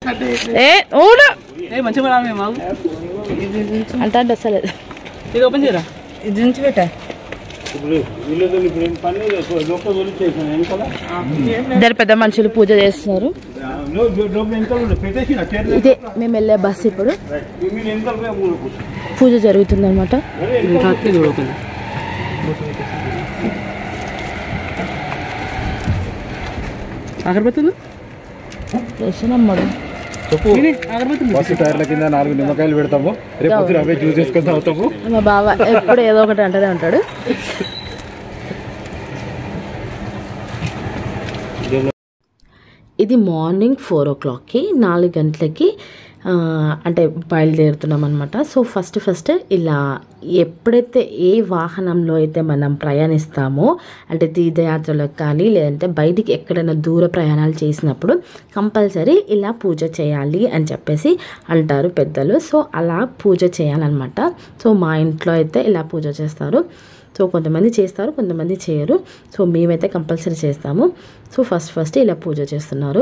ఏ ఊడు ఏ మంచిగా రామే మాకు అంటే అంటే వస్తలేదు ఇది ఓపెన్ చేయరా ఇది నుంచి పెట్టా ఇద్దరు పెద్ద మనుషులు పూజ చేస్తున్నారు ఇదే మేము వెళ్ళే బస్ ఇప్పుడు పూజ జరుగుతుంది అనమాట ఇది ఓపెన్ అగరబత్తులు చేసినమ్మడు అగరబత్తులు బస్సు టైర్ల కింద నాలుగు నిమ్మకాయలు పెడతాము రేపు పొద్దున అవే జ్యూస్ చేసుకొని తాగుతాము మా బావ ఎప్పుడు ఏదో ఒకటి అంటూనే ఉంటాడు ఇది మార్నింగ్ ఫోర్ ఓ క్లాక్కి నాలుగు గంటలకి ఆ, అంటే బయలుదేరుతున్నాం అనమాట సో ఫస్ట్ ఫస్ట్ ఇలా ఎప్పుడైతే ఏ వాహనంలో అయితే మనం ప్రయాణిస్తామో అంటే తీర్థయాత్రలకు కానీ లేదంటే బయటికి ఎక్కడైనా దూర ప్రయాణాలు చేసినప్పుడు కంపల్సరీ ఇలా పూజ చేయాలి అని చెప్పేసి అంటారు పెద్దలు సో అలా పూజ చేయాలన్నమాట సో మా ఇంట్లో అయితే ఇలా పూజ చేస్తారు సో కొంతమంది చేస్తారు కొంతమంది చేయరు సో మేమైతే కంపల్సరీ చేస్తాము సో ఫస్ట్ ఫస్ట్ ఇలా పూజ చేస్తున్నారు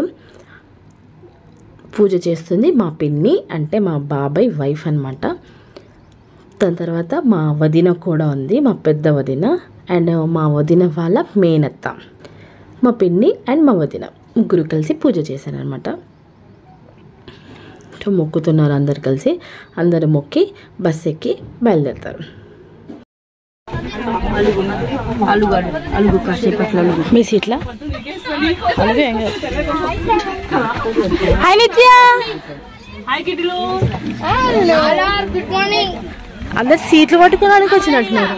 పూజ చేస్తుంది మా పిన్ని అంటే మా బాబాయ్ వైఫ్ అనమాట దాని తర్వాత మా వదిన కూడా ఉంది మా పెద్ద వదిన అండ్ మా వదిన వాళ్ళ మేనత్త మా పిన్ని అండ్ మా వదిన ముగ్గురు కలిసి పూజ చేశారనమాట సో మొక్కుతున్నారు అందరు కలిసి అందరు మొక్కి బస్ ఎక్కి బయలుదేరుతారు మీ సీట్లా అలాగే ఏం కాదు. హాయ్ నిత్య హాయ్ కిటిలు అందరు సీట్లు పట్టుకోవడానికి వచ్చినట్టున్నారు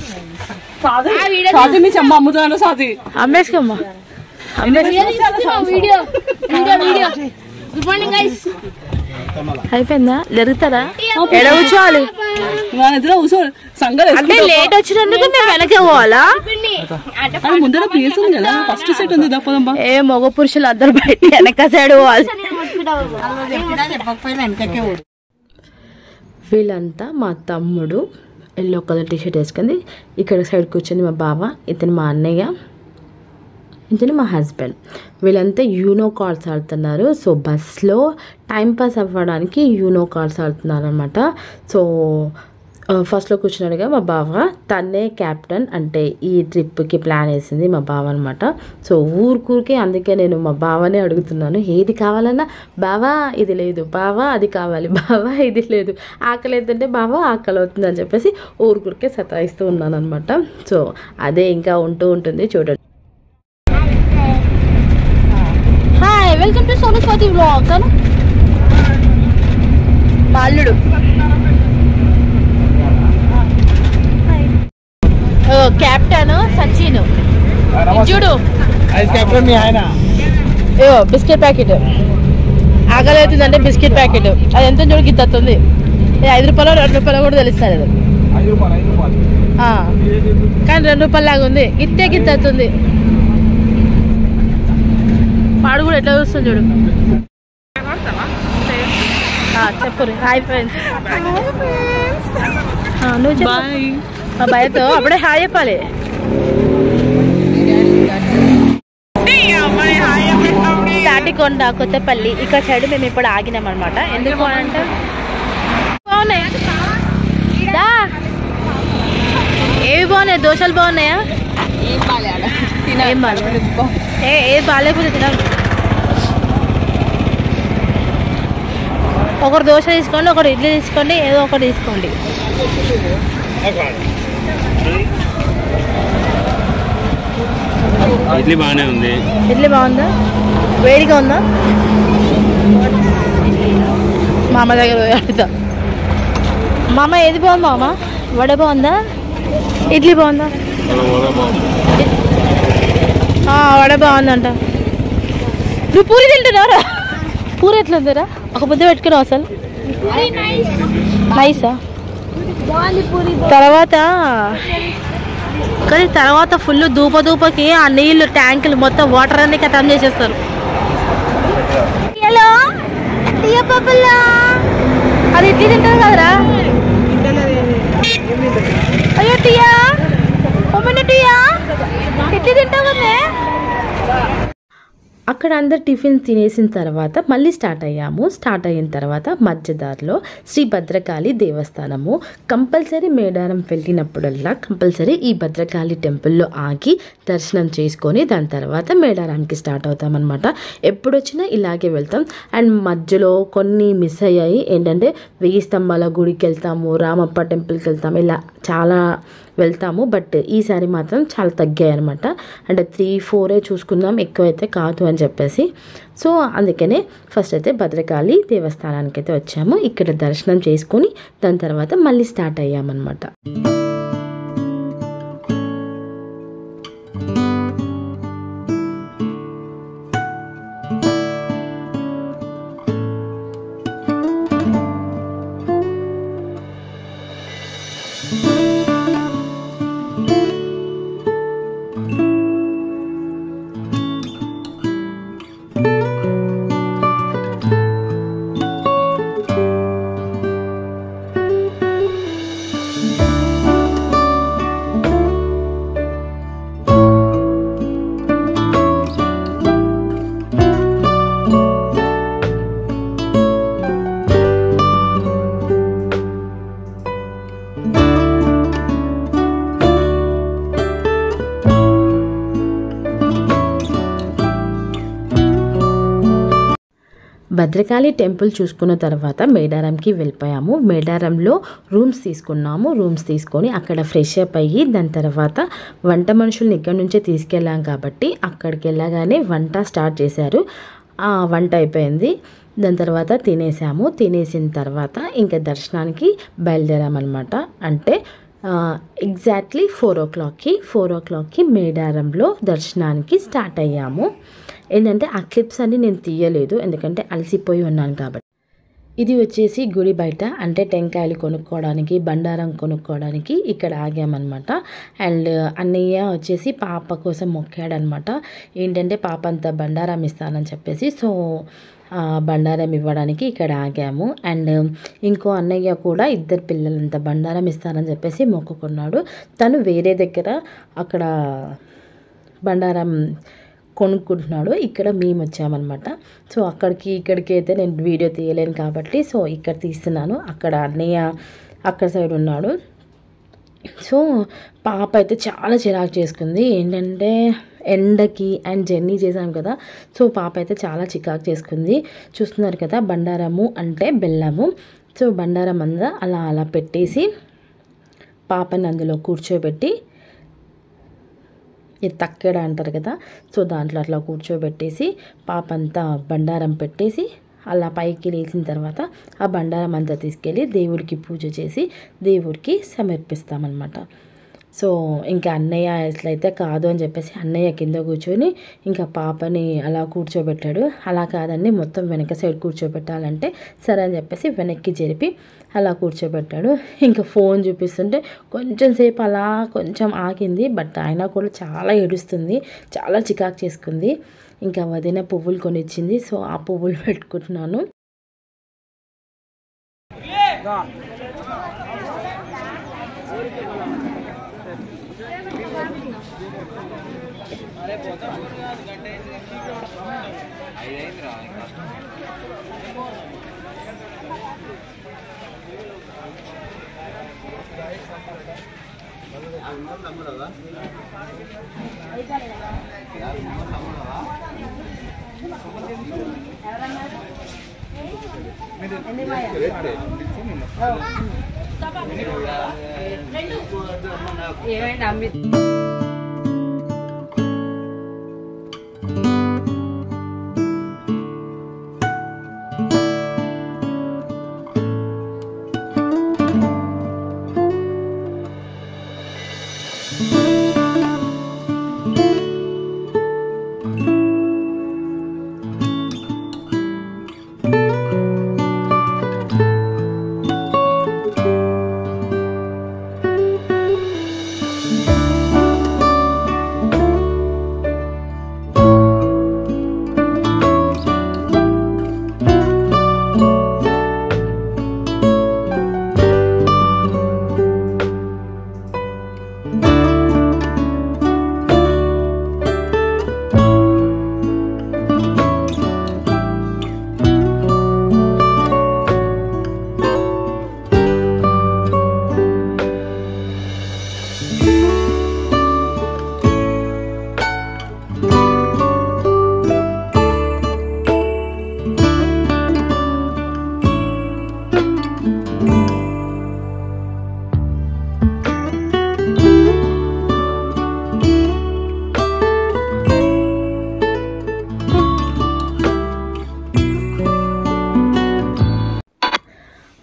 సాతి మీ చెమ్మ అమ్ముతున్నాను సాతి అమ్మేసుకోమ్మా video video video good morning guys అయిపోయిందా జరుగుతారా ఎడ కూర్చోవాలి నా ఎదురు కూర్చో సంగలు అంటే లేట్ వచ్చినందుకు మేము వెనకే పోవాలా అది ముందర ప్లేస్ ఉంది కదా ఫస్ట్ సెట్ ఉంది దప్పదమ్మా ఏ మగ పురుషులు అందరు బయట వెనక సైడ్ పోవాలి వీళ్ళంతా మా తమ్ముడు ఎల్లో కలర్ టీషర్ట్ వేసుకుంది ఇక్కడ సైడ్ కూర్చొని మా బావ ఇతను మా అన్నయ్య ఇతను మా హస్బెండ్ వీళ్ళంతా యూనో కార్డ్స్ ఆడుతున్నారు సో బస్లో టైం పాస్ అవ్వడానికి యూనో కార్డ్స్ ఆడుతున్నారు అనమాట సో ఆ, ఫస్ట్లో కూర్చున్నాడుగా మా బావ తనే క్యాప్టెన్ అంటే ఈ ట్రిప్కి ప్లాన్ వేసింది మా బావ అనమాట సో ఊరికూరికి అందుకే నేను మా బావనే అడుగుతున్నాను ఏది కావాలన్నా బావా ఇది లేదు బావా అది కావాలి బావా ఇది లేదు ఆకలి అవుతుంటే బావా ఆకలి అవుతుంది అని చెప్పేసి ఊరికూరికే సతాయిస్తూ ఉన్నాను అనమాట సో అదే ఇంకా ఉంటూ ఉంటుంది చూడండి hi welcome to Sonu Swathi vlogs అను మా అల్లుడు కెప్టెన్ సచిన్ చూడు కెప్టెన్ మీ ఆయన ఏవో బిస్కెట్ ప్యాకెట్ ఆకలి అవుతుందంటే బిస్కెట్ ప్యాకెట్ అది ఎంత చూడు గిత్త వస్తుంది ఇది ఐదు రూపాయలు రెండు రూపాయలు కూడా తెలుస్తుంది అది ఐదు రూపాయలు ఐదు రూపాయలు ఆ. కానీ రెండు రూపాయలు లాగా ఉంది గిత్తే గిత్త వస్తుంది వాడు కూడా ఎట్లా చూస్తుంది చూడు ఆ, చెప్పు హాయ్ ఫ్రెండ్స్ నువ్వు చెప్పు బాయ్ మా భయతో అప్పుడే హాయ్ చెప్పాలి తాటికొండ కొత్తపల్లి ఇక్కడ సైడ్ మేము ఇప్పుడు ఆగినాం అనమాట ఎందుకు అంటే బాగున్నాయి దా. ఏవి బాగున్నాయి దోశలు బాగున్నాయా ఏం బాగాలేదు ఏ ఏది బాగాలేకపోతే తినాలి ఒకరు దోశ తీసుకోండి ఒకరు ఇడ్లీ తీసుకోండి ఏదో ఒకటి తీసుకోండి ఇడ్లీ బాగానే ఉంది ఇడ్లీ బాగుందా వేడిగా ఉందా మా అమ్మ దగ్గర పోయి అడుగుతా మామ ఏది బాగుంది మామ వడ బాగుందా ఇడ్లీ బాగుందా ఆ, వడ బాగుందంట నువ్వు పూరి తింటున్నారా పూరి ఎట్లా ఉందిరా ఒక ముద్ద పెట్టుకున్నావు అసలు నైసా తర్వాత కానీ తర్వాత ఫుల్ దూప దూపకి ఆ నీళ్లు ట్యాంకులు మొత్తం వాటర్ అన్ని కథం చేసేస్తారు హలో టియా పాపలా అది ఇడ్లీ తింటుంది కదరా అయ్యో టియా ఒమ్మని టియా ఇడ్లీ తింటావు కదే అక్కడ అందరు టిఫిన్ తినేసిన తర్వాత మళ్ళీ స్టార్ట్ అయ్యాము స్టార్ట్ అయిన తర్వాత మధ్యదారిలో శ్రీ భద్రకాళి దేవస్థానము కంపల్సరీ మేడారం వెళ్ళినప్పుడల్లా కంపల్సరీ ఈ భద్రకాళి టెంపుల్లో ఆగి దర్శనం చేసుకొని దాని తర్వాత మేడారానికి స్టార్ట్ అవుతామన్నమాట ఎప్పుడు వచ్చినా ఇలాగే వెళ్తాం అండ్ మధ్యలో కొన్ని మిస్ అయ్యాయి ఏంటంటే వెయ్యి స్తంభాల గుడికి వెళ్తాము రామప్ప టెంపుల్కి వెళ్తాము ఇలా చాలా వెళ్తాము బట్ ఈసారి మాత్రం చాలా తగ్గాయి అనమాట అంటే త్రీ ఫోరే చూసుకుందాం ఎక్కువైతే కాదు అని చెప్పేసి సో అందుకనే ఫస్ట్ అయితే భద్రకాళి దేవస్థానానికి అయితే వచ్చాము ఇక్కడ దర్శనం చేసుకొని దాని తర్వాత మళ్ళీ స్టార్ట్ అయ్యామన్నమాట భద్రకాళి టెంపుల్ చూసుకున్న తర్వాత మేడారంకి వెళ్ళిపోయాము మేడారంలో రూమ్స్ తీసుకున్నాము రూమ్స్ తీసుకొని అక్కడ ఫ్రెష్ అప్ అయ్యి దాని తర్వాత వంట మనుషుల్ని ఇక్కడ నుంచే తీసుకెళ్ళాం కాబట్టి అక్కడికి వెళ్ళగానే వంట స్టార్ట్ చేశారు ఆ వంట అయిపోయింది దాని తర్వాత తినేసాము తినేసిన తర్వాత ఇంకా దర్శనానికి బయలుదేరామన్నమాట అంటే ఎగ్జాక్ట్లీ ఫోర్ ఓ క్లాక్కి ఫోర్ ఓ క్లాక్కి మేడారంలో దర్శనానికి స్టార్ట్ అయ్యాము ఏంటంటే ఆ క్లిప్స్ అన్ని నేను తీయలేదు ఎందుకంటే అలసిపోయి ఉన్నాను కాబట్టి ఇది వచ్చేసి గుడి బయట అంటే టెంకాయలు కొనుక్కోవడానికి బండారం కొనుక్కోవడానికి ఇక్కడ ఆగామన్నమాట అండ్ అన్నయ్య వచ్చేసి పాప కోసం మొక్కాడనమాట ఏంటంటే పాప అంతా బండారం ఇస్తానని చెప్పేసి సో ఆ, బండారం ఇవ్వడానికి ఇక్కడ ఆగాము అండ్ ఇంకో అన్నయ్య కూడా ఇద్దరు పిల్లలంత బండారం ఇస్తానని చెప్పేసి మొక్కుకున్నాడు తను వేరే దగ్గర అక్కడ బండారం కొనుక్కుంటున్నాడు ఇక్కడ మేము వచ్చామన్నమాట సో అక్కడికి ఇక్కడికి అయితే నేను వీడియో తీయలేను కాబట్టి సో ఇక్కడ తీస్తున్నాను అక్కడ అన్నయ్య అక్కడ సైడ్ ఉన్నాడు సో పాప అయితే చాలా చిరాకు చేసుకుంది ఏంటంటే ఎండకి అండ్ జర్నీ చేశాం కదా సో పాప అయితే చాలా చికాకు చేసుకుంది చూస్తున్నారు కదా బండారము అంటే బెల్లము సో బండారం అంతా అలా అలా పెట్టేసి పాపని అందులో కూర్చోబెట్టి ఇది తక్కెడ అంటారు కదా సో దాంట్లో అట్లా కూర్చోబెట్టేసి పాప అంతా బండారం పెట్టేసి అలా పైకి లేచిన తర్వాత ఆ బండారం అంతా తీసుకెళ్ళి దేవుడికి పూజ చేసి దేవుడికి సమర్పిస్తామన్నమాట సో ఇంకా అన్నయ్య అసలైతే కాదు అని చెప్పేసి అన్నయ్య కింద కూర్చొని ఇంకా పాపని అలా కూర్చోబెట్టాడు అలా కాదండి మొత్తం వెనక సైడ్ కూర్చోబెట్టాలంటే సరే అని చెప్పేసి వెనక్కి జరిపి అలా కూర్చోబెట్టాడు ఇంకా ఫోన్ చూపిస్తుంటే కొంచెం సేపు అలా కొంచెం ఆగింది బట్ అయినా కూడా చాలా ఏడుస్తుంది చాలా చికాకు చేసుకుంది ఇంకా వదిన పువ్వులు కొనిచ్చింది సో ఆ పువ్వులు పెట్టుకుంటున్నాను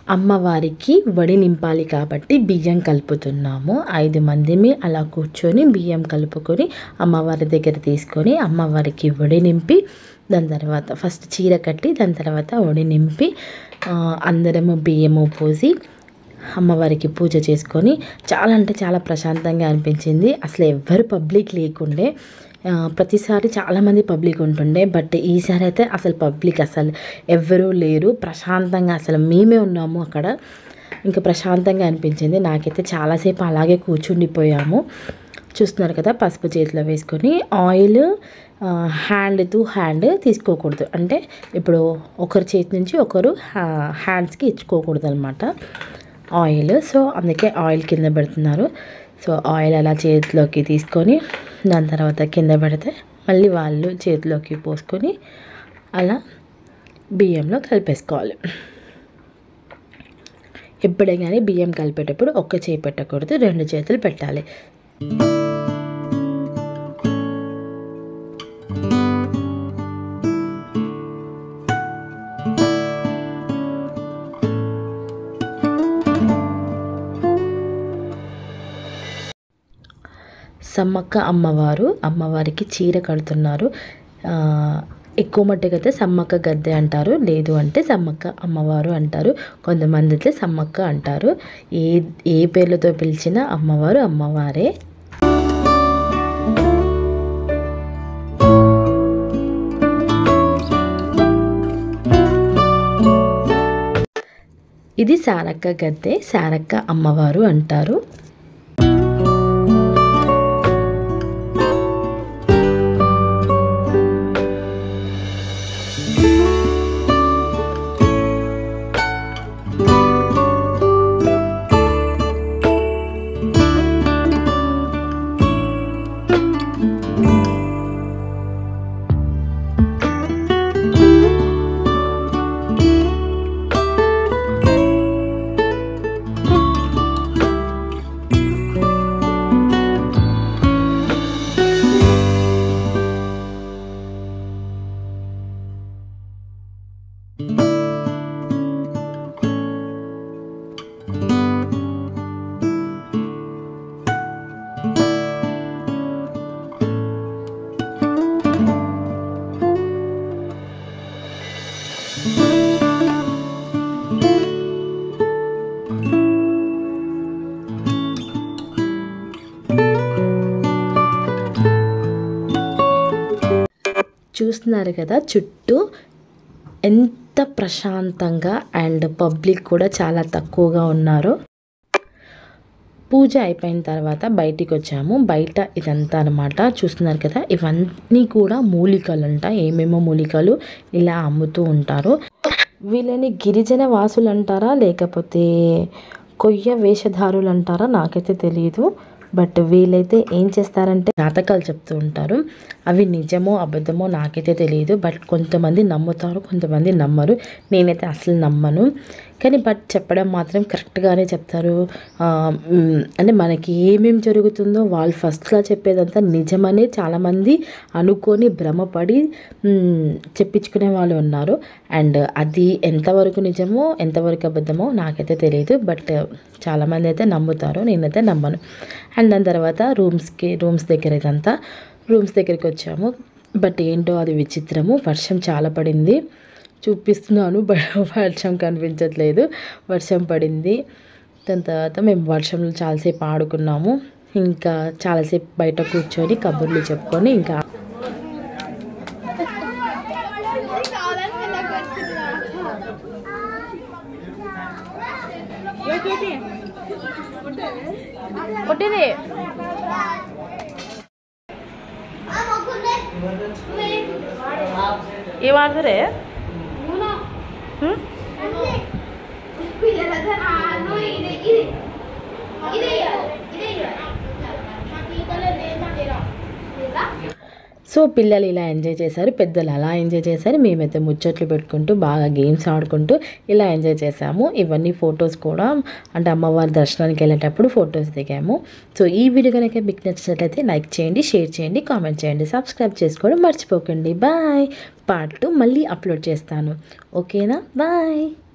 అమ్మవారికి వడి నింపాలి కాబట్టి బియ్యం కలుపుతున్నాము ఐదు మందిమి అలా కూర్చొని బియ్యం కలుపుకొని అమ్మవారి దగ్గర తీసుకొని అమ్మవారికి వడి నింపి దాని తర్వాత ఫస్ట్ చీర కట్టి దాని తర్వాత వడి నింపి ఆ, అందరము బియ్యము పోసి అమ్మవారికి పూజ చేసుకొని చాలా అంటే చాలా ప్రశాంతంగా అనిపించింది అసలు ఎవ్వరు పబ్లిక్ లేకుండే ఆ, ప్రతిసారి చాలామంది పబ్లిక్ ఉంటుండే బట్ ఈసారి అయితే అసలు పబ్లిక్ అసలు ఎవ్వరూ లేరు ప్రశాంతంగా అసలు మేమే ఉన్నాము అక్కడ ఇంకా ప్రశాంతంగా అనిపించింది నాకైతే చాలాసేపు అలాగే కూర్చుండిపోయాము చూస్తున్నారు కదా పసుపు చేతిలో వేసుకొని ఆయిల్ హ్యాండ్ టు హ్యాండ్ తీసుకోకూడదు అంటే ఇప్పుడు ఒకరి చేతి నుంచి ఒకరు హ్యాండ్స్కి ఇచ్చుకోకూడదు అనమాట ఆయిల్ సో అందుకే ఆయిల్ కింద పెడుతున్నారు సో ఆయిల్ అలా చేతిలోకి తీసుకొని దాని తర్వాత కింద పెడితే మళ్ళీ వాళ్ళు చేతిలోకి పోసుకొని అలా బియ్యంలో కలిపేసుకోవాలి ఎప్పుడే కానీ బియ్యం కలిపేటప్పుడు ఒక్క చేయి పెట్టకూడదు రెండు చేతులు పెట్టాలి సమ్మక్క అమ్మవారు అమ్మవారికి చీర కడుతున్నారు ఆ, ఎక్కువ మట్టుకైతే సమ్మక్క గద్దె అంటారు లేదు అంటే సమ్మక్క అమ్మవారు అంటారు కొంతమంది అయితే సమ్మక్క అంటారు ఏ ఏ పేర్లతో పిలిచినా అమ్మవారు అమ్మవారే ఇది సారక్క గద్దె సారక్క అమ్మవారు అంటారు చూస్తున్నారు కదా చుట్టూ ఎంత ప్రశాంతంగా అండ్ పబ్లిక్ కూడా చాలా తక్కువగా ఉన్నారు పూజ అయిపోయిన తర్వాత బయటికి వచ్చాము బయట ఇదంతా అనమాట చూస్తున్నారు కదా ఇవన్నీ కూడా మూలికలంట ఏమేమో మూలికలు ఇలా అమ్ముతూ ఉంటారు వీళ్ళని గిరిజన వాసులు అంటారా లేకపోతే కొయ్య వేషధారులు అంటారా నాకైతే తెలియదు బట్ వీళ్ళైతే ఏం చేస్తారంటే జాతకాలు చెప్తూ ఉంటారు అవి నిజమో అబద్ధమో నాకైతే తెలియదు బట్ కొంతమంది నమ్ముతారు కొంతమంది నమ్మరు నేనైతే అసలు నమ్మను కానీ బట్ చెప్పడం మాత్రం కరెక్ట్గానే చెప్తారు ఆ, మ్, అంటే మనకి ఏమేం జరుగుతుందో వాళ్ళు ఫస్ట్లో చెప్పేదంతా నిజమని చాలామంది అనుకొని భ్రమపడి మ్, చెప్పించుకునే వాళ్ళు ఉన్నారు అండ్ అది ఎంతవరకు నిజమో ఎంతవరకు అబద్ధమో నాకైతే తెలియదు బట్ చాలామంది అయితే నమ్ముతారు నేనైతే నమ్మను అండ్ దాని తర్వాత రూమ్స్కి రూమ్స్ దగ్గర ఇదంతా రూమ్స్ దగ్గరికి వచ్చాము బట్ ఏంటో అది విచిత్రము వర్షం చాలా పడింది చూపిస్తున్నాను బట్ వర్షం కనిపించట్లేదు వర్షం పడింది దాని తర్వాత మేము వర్షంలో చాలాసేపు ఆడుకున్నాము ఇంకా చాలాసేపు బయట కూర్చొని కబుర్లు చెప్పుకొని ఇంకా కొట్టింది ఏం ఆడతారే సో పిల్లలు ఇలా ఎంజాయ్ చేశారు పెద్దలు అలా ఎంజాయ్ చేశారు మేమైతే ముచ్చట్లు పెట్టుకుంటూ బాగా గేమ్స్ ఆడుకుంటూ ఇలా ఎంజాయ్ చేసాము ఇవన్నీ ఫొటోస్ కూడా అంటే అమ్మవారి దర్శనానికి వెళ్ళేటప్పుడు ఫొటోస్ దిగాము సో ఈ వీడియో కనుక మీకు నచ్చినట్లయితే లైక్ చేయండి షేర్ చేయండి కామెంట్ చేయండి సబ్స్క్రైబ్ చేసుకోవడం మర్చిపోకండి బాయ్ పార్ట్ టూ మళ్ళీ అప్లోడ్ చేస్తాను ఓకేనా బాయ్